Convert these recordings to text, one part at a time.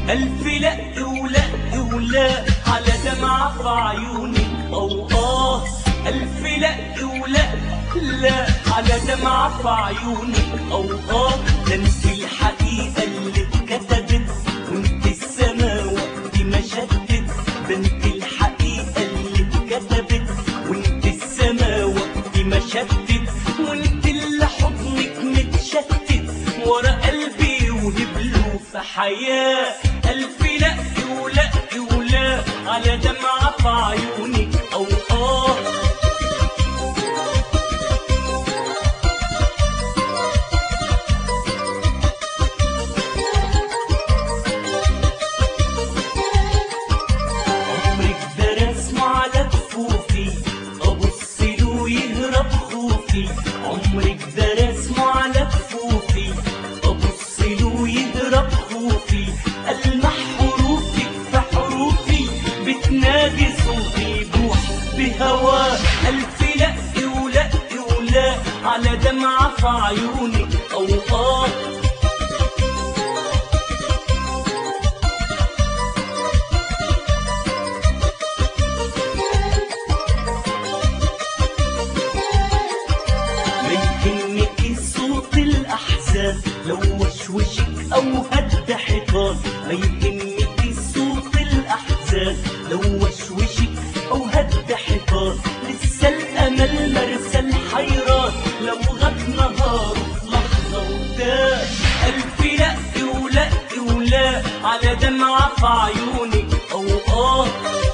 ألف لا ولا ولا على دمعة في عيونك أو آه ألف لا ولا لا على دمعة في عيونك أو آه ده انت الحقيقة اللي اتكتبت وانت السما وقت ما شتت ده انت الحقيقة اللي اتكتبت وانت السما وقت ما شتت وانت اللي حضنك متشتت ورا قلبي وهبله في حياة ألف لا ولا ولا على دمعة في عيونك أو آه عمرك ده رسمه على كفوفي ابص له يهرب خوفي عمرك ده رسمه على كفوفي ابص له يهرب خوفي المح حروفك في حروفي بتنادي صوتي يبوح بهواه الف لا ولا ولا على دمعه في عيونك او اه ما يهمك صوت الأحزان لو وشوشك أو هد حيطان ما يهمك صوت الأحزان لو وشوشك أو هد حيطان لسه الأمل مرسى الحيران لو غاب نهار في لحظة وتاه ألف لا ولا ولا على دمعة في عيونك أو آه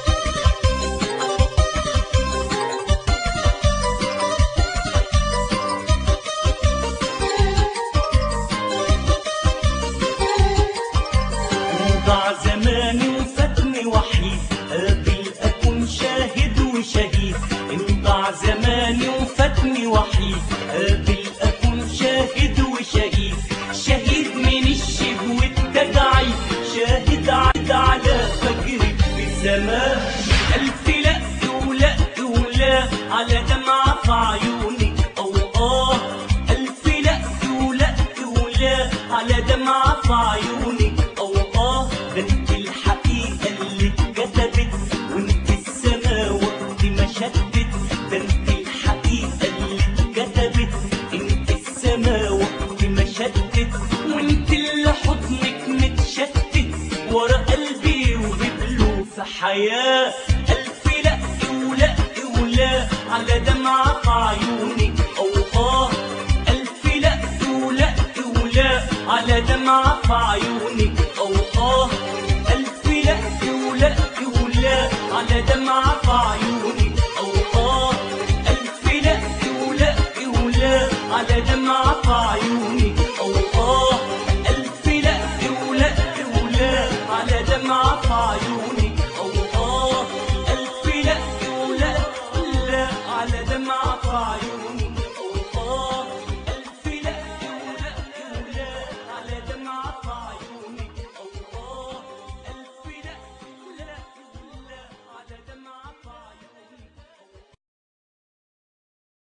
ضاع زماني وفاتني وحيد قابل اكون شاهد وشهيد انضاع زماني وفاتني وحيد قابل اكون شاهد وشهيد شهيد من الشبه والتجاعيد شاهد عد على فجرك بزمان الف لا ولا ولا على دمعة في عيونك او اه الف لا ولا ولا على دمعة في عيونك او اه ده انت الحقيقة اللي اتكتبت وانت السما وقت ما شتت ده انت الحقيقة اللي اتكتبت انت السما وقت ما شتت وانت اللي حضنك متشتت ورا قلبي وهبله في حياة ألف لا ولا ولا على دمعة في عيونك أو آه ألف لا ولا ولا على دمعة في عيونك أو آه ألف لا ولا ولا على دمعة في عيونك أو آه ألف لا ولا ولا على دمعة في عيونك